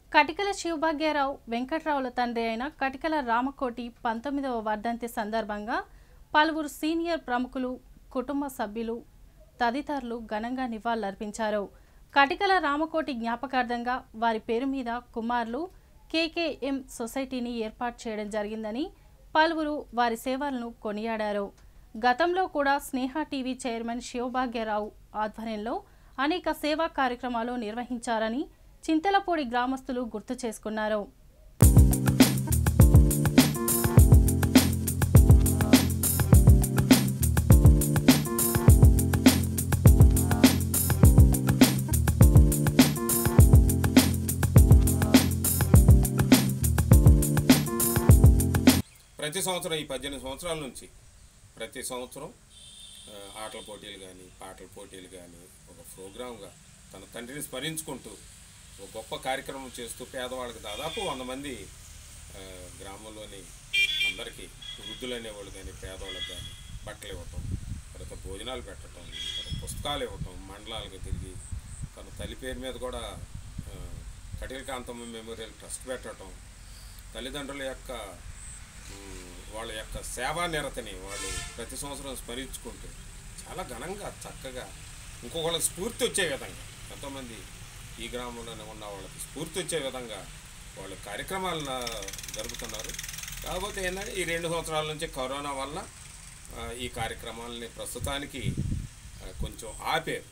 కటికల శివభాగ్యరావు వెంకట్రావుల తండ్రి అయిన కటికల రామకోటి పంతొమ్మిదవ వర్ధంతి సందర్భంగా పలువురు సీనియర్ ప్రముఖులు కుటుంబ సభ్యులు తదితరులు ఘనంగా నివాళులర్పించారు కటికల రామకోటి జ్ఞాపకార్థంగా వారి పేరు మీద కుమారులు కేకేఎం సొసైటీని ఏర్పాటు చేయడం జరిగిందని పలువురు వారి సేవలను కొనియాడారు గతంలో కూడా స్నేహ టీవీ చైర్మన్ శివభాగ్యరావు ఆధ్వర్యంలో అనేక సేవా కార్యక్రమాలు నిర్వహించారని చింతలపూడి గ్రామస్తులు గుర్తు చేసుకున్నారు ప్రతి సంవత్సరం ఈ పద్దెనిమిది సంవత్సరాల నుంచి ప్రతి సంవత్సరం ఆ, ఆటల పోటీలు కానీ పాటల పోటీలు కానీ ఒక ప్రోగ్రామ్గా తన తండ్రిని స్మరించుకుంటూ ఒక గొప్ప కార్యక్రమం చేస్తూ పేదవాళ్ళకి దాదాపు వంద మంది ఆ, గ్రామంలోని అందరికీ వృద్ధులు అనేవాళ్ళు కానీ పేదవాళ్ళకి కానీ బట్టలు ఇవ్వటం తర్వాత భోజనాలు పెట్టడం తర్వాత పుస్తకాలు ఇవ్వటం మండలాలకు తిరిగి తన తల్లి పేరు మీద కూడా ఆ, కటిల కాంతమ్మ మెమోరియల్ ట్రస్ట్ పెట్టడం తల్లిదండ్రుల యొక్క ఉమ్, వాళ్ళ యొక్క సేవా నిరతని వాళ్ళు ప్రతి సంవత్సరం స్మరించుకుంటూ చాలా ఘనంగా చక్కగా ఇంకొకళ్ళకి స్ఫూర్తి వచ్చే విధంగా ఎంతోమంది ఈ గ్రామంలోనే ఉన్న వాళ్ళకి స్ఫూర్తి వచ్చే విధంగా వాళ్ళు కార్యక్రమాలను జరుపుతున్నారు కాకపోతే ఏంటంటే ఈ రెండు సంవత్సరాల నుంచి కరోనా వల్ల ఆ, ఈ కార్యక్రమాలని ప్రస్తుతానికి ఆ, కొంచెం ఆపేరు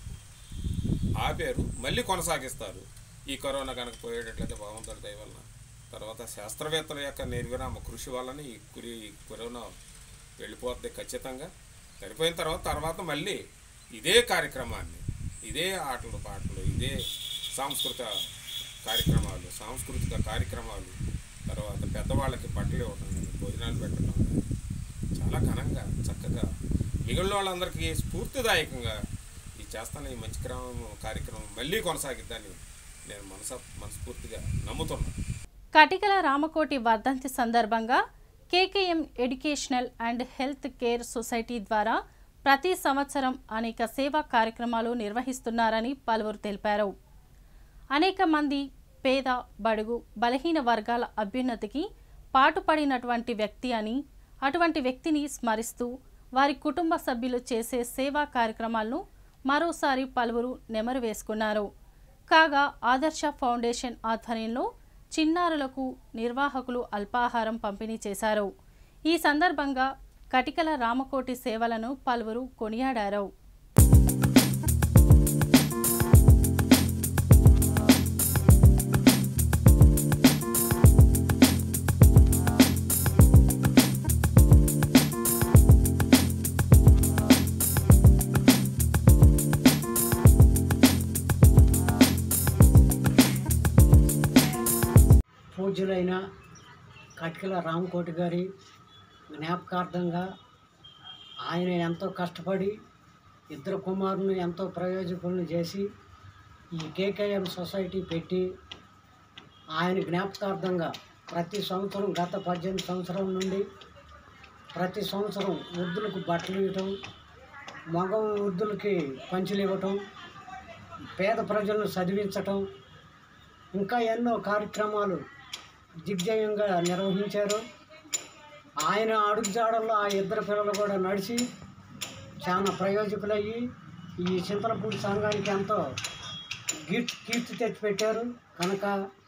ఆపేరు మళ్ళీ కొనసాగిస్తారు ఈ కరోనా కనుక పోయేటట్లయితే భగవంతుడి దయ వలన తర్వాత శాస్త్రవేత్తల యొక్క నిర్విరామ కృషి వలన ఈ కురి ఈ కరోనా వెళ్ళిపోతుంది ఖచ్చితంగా సరిపోయిన తర్వాత తర్వాత మళ్ళీ ఇదే కార్యక్రమాన్ని ఇదే ఆటలు పాటలు ఇదే సాంస్కృతిక కార్యక్రమాలు సాంస్కృతిక కార్యక్రమాలు తర్వాత పెద్దవాళ్ళకి బట్టలు ఇవ్వడం కానీ భోజనాలు పెట్టడం కానీ చాలా ఘనంగా చక్కగా మిగిలిన వాళ్ళందరికీ స్ఫూర్తిదాయకంగా ఈ చేస్తాను ఈ మంచి క్రమం కార్యక్రమం మళ్ళీ కొనసాగిద్దని నేను మనస మనస్ఫూర్తిగా నమ్ముతున్నాను కటికల రామకోటి వర్ధంతి సందర్భంగా KKM educational and health care society ద్వారా ప్రతి సంవత్సరం అనేక సేవా కార్యక్రమాలు నిర్వహిస్తున్నారని పలువురు తెలిపారు అనేక మంది పేద బడుగు బలహీన వర్గాల అభ్యున్నతికి పాటుపడినటువంటి వ్యక్తి అని అటువంటి వ్యక్తిని స్మరిస్తూ వారి కుటుంబ సభ్యులు చేసే సేవా కార్యక్రమాలను మరోసారి పలువురు నెమరు వేసుకున్నారు కాగా ఆదర్శ ఫౌండేషన్ ఆధ్వర్యంలో చిన్నారులకు నిర్వాహకులు అల్పాహారం పంపిణీ చేశారు ఈ సందర్భంగా కటికల రామకోటి సేవలను పలువురు కొనియాడారు పూజ్యులైన కటికల రామకోటి గారి జ్ఞాపకార్థంగా ఆయన ఎంతో కష్టపడి ఇద్దరు కుమారుని ఎంతో ప్రయోజకులను చేసి ఈ కేకేఎం సొసైటీ పెట్టి ఆయన జ్ఞాపకార్థంగా ప్రతి సంవత్సరం గత పద్దెనిమిది సంవత్సరం నుండి ప్రతి సంవత్సరం వృద్ధులకు బట్టలు ఇవ్వటం మగ వృద్ధులకి పంచులు ఇవ్వటం పేద ప్రజలను చదివించటం ఇంకా ఎన్నో కార్యక్రమాలు దిగ్జయంగా నిర్వహించారు ఆయన అడుగుజాడల్లో ఆ ఇద్దరు పిల్లలు కూడా నడిచి చాలా ప్రయోజకులయ్యి ఈ చింతలపూడి సంఘానికి ఎంతో కీర్తి కీర్తి తెచ్చిపెట్టారు కనుక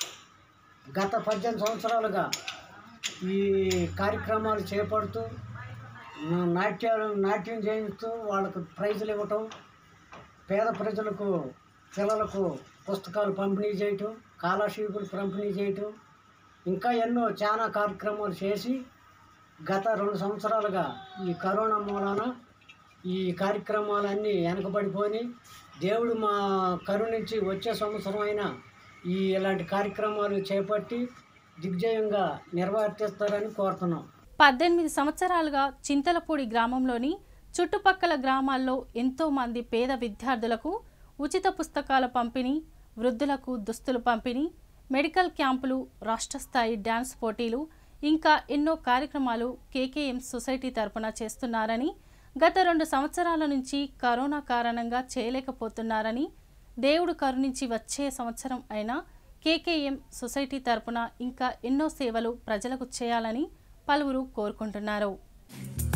గత పద్దెనిమిది సంవత్సరాలుగా ఈ కార్యక్రమాలు చేపడుతూ నా- నాట్యాలు నాట్యం చేయిస్తూ వాళ్ళకు ప్రైజులు ఇవ్వటం పేద ప్రజలకు పిల్లలకు పుస్తకాలు పంపిణీ చేయటం స్కాలర్షిప్లు పంపిణీ చేయటం ఇంకా ఎన్నో చాలా కార్యక్రమాలు చేసి గత రెండు సంవత్సరాలుగా ఈ కరోనా మూలాన ఈ కార్యక్రమాలన్నీ వెనకబడిపోయి దేవుడు మా కరుణించి వచ్చే సంవత్సరం అయినా ఈ ఇలాంటి కార్యక్రమాలు చేపట్టి దిగ్జయంగా నిర్వర్తిస్తారని కోరుతున్నాం పద్దెనిమిది సంవత్సరాలుగా చింతలపూడి గ్రామంలోని చుట్టుపక్కల గ్రామాల్లో ఎంతో మంది పేద విద్యార్థులకు ఉచిత పుస్తకాల పంపిణీ వృద్ధులకు దుస్తులు పంపిణీ మెడికల్ క్యాంపులు రాష్ట్ర స్థాయి డ్యాన్స్ పోటీలు ఇంకా ఎన్నో కార్యక్రమాలు కేకేఎం సొసైటీ తరపున చేస్తున్నారని గత రెండు సంవత్సరాల నుంచి కరోనా కారణంగా చేయలేకపోతున్నారని దేవుడు కరుణించి వచ్చే సంవత్సరం అయినా కేకేఎం సొసైటీ తరపున ఇంకా ఎన్నో సేవలు ప్రజలకు చేయాలని పలువురు కోరుకుంటున్నారు